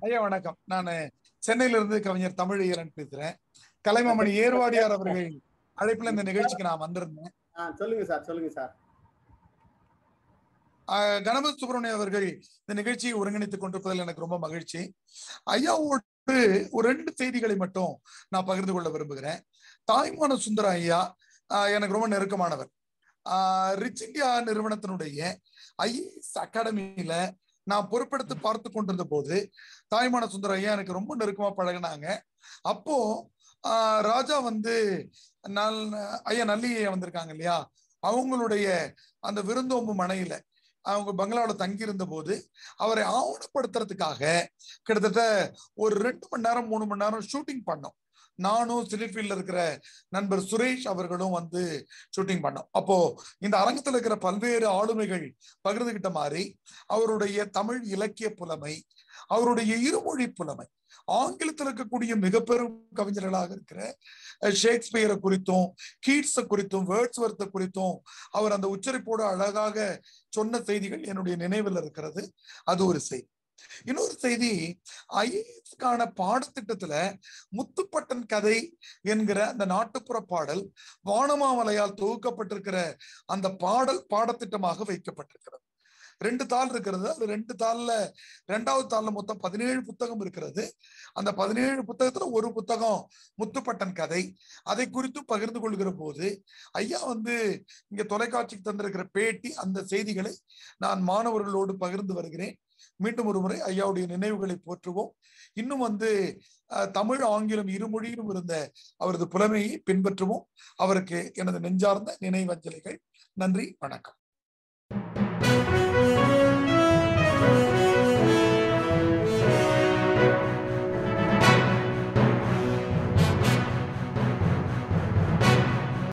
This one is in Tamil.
ஐயா வணக்கம் நான் சென்னையில இருந்து கவிஞர் தமிழியரன் பேசுறேன் கலைமாமணி ஏர்வாடியார் அவர்கள் அழைப்புல இந்த நிகழ்ச்சிக்கு நான் வந்திருந்தேன் ஆ, சொல்லுங்க சார் சொல்லுங்க சார் ஆஹ் கணபதி சுப்பிரமணியம் அவர்கள் இந்த நிகழ்ச்சியை ஒருங்கிணைத்துக் கொண்டிருப்பதில் எனக்கு ரொம்ப மகிழ்ச்சி ஐயாவோடு ஒரு ரெண்டு செய்திகளை மட்டும் நான் பகிர்ந்து கொள்ள விரும்புகிறேன் தாய்மான சுந்தர ஐயா ஆஹ் எனக்கு ரொம்ப நெருக்கமானவர் ஆஹ் ரிச் இந்தியா நிறுவனத்தினுடைய ஐஏஎஸ் அகாடமியில நான் பொறுப்பெடுத்து பார்த்து கொண்டிருந்த போது தாய்மான சுந்தர ஐயா எனக்கு ரொம்ப நெருக்கமா பழகினாங்க அப்போ ஆஹ் ராஜா வந்து நல் ஐயா நல்லி ஐயா வந்திருக்காங்க இல்லையா அவங்களுடைய அந்த விருந்தோம்பு மனையில அவங்க பங்களாவில் தங்கியிருந்த போது அவரை ஆவணப்படுத்துறதுக்காக கிட்டத்தட்ட ஒரு ரெண்டு மணி நேரம் மூணு மணி நேரம் ஷூட்டிங் பண்ணோம் நானும் சிலிஃபீல்ட்ல இருக்கிற நண்பர் சுரேஷ் அவர்களும் வந்து ஷூட்டிங் பண்ணோம் அப்போ இந்த அரங்கத்துல இருக்கிற பல்வேறு ஆளுமைகள் பகிர்ந்துகிட்ட மாதிரி அவருடைய தமிழ் இலக்கிய புலமை அவருடைய இருமொழி புலமை ஆங்கிலத்தில் இருக்கக்கூடிய மிக பெரும் கவிஞர்களாக இருக்கிற அஹ், ஷேக்ஸ்பியரை குறித்தும் கீட்ஸ குறித்தும் வேர்ட்ஸ்வர்த்தை குறித்தும் அவர் அந்த உச்சரிப்போடு அழகாக சொன்ன செய்திகள் என்னுடைய நினைவில் இருக்கிறது அது ஒரு செய்தி இன்னொரு செய்தி ஐஏஎஸ்க்கான பாடத்திட்டத்துல முத்துப்பட்டன் கதை என்கிற அந்த நாட்டுப்புற பாடல் வானமாமலையால் தொகுக்கப்பட்டிருக்கிற அந்த பாடல் பாடத்திட்டமாக வைக்கப்பட்டிருக்கிறது ரெண்டு தாள் இருக்கிறது அது ரெண்டு தாள்ல ரெண்டாவது தாள்ல மொத்தம் பதினேழு புத்தகம் இருக்கிறது அந்த பதினேழு புத்தகத்துல ஒரு புத்தகம் முத்துப்பட்டன் கதை அதை குறித்து பகிர்ந்து கொள்கிற போது ஐயா வந்து இங்க தொலைக்காட்சிக்கு தந்திருக்கிற பேட்டி அந்த செய்திகளை நான் மாணவர்களோடு பகிர்ந்து வருகிறேன் மீண்டும் ஒரு முறை ஐயாவுடைய நினைவுகளை போற்றுவோம் இன்னும் வந்து அஹ், தமிழ் ஆங்கிலம் இருமொழியிலும் இருந்த அவரது புலமையை பின்பற்றுவோம் அவருக்கு எனது நெஞ்சார்ந்த நினைவஞ்சலிகள் நன்றி வணக்கம்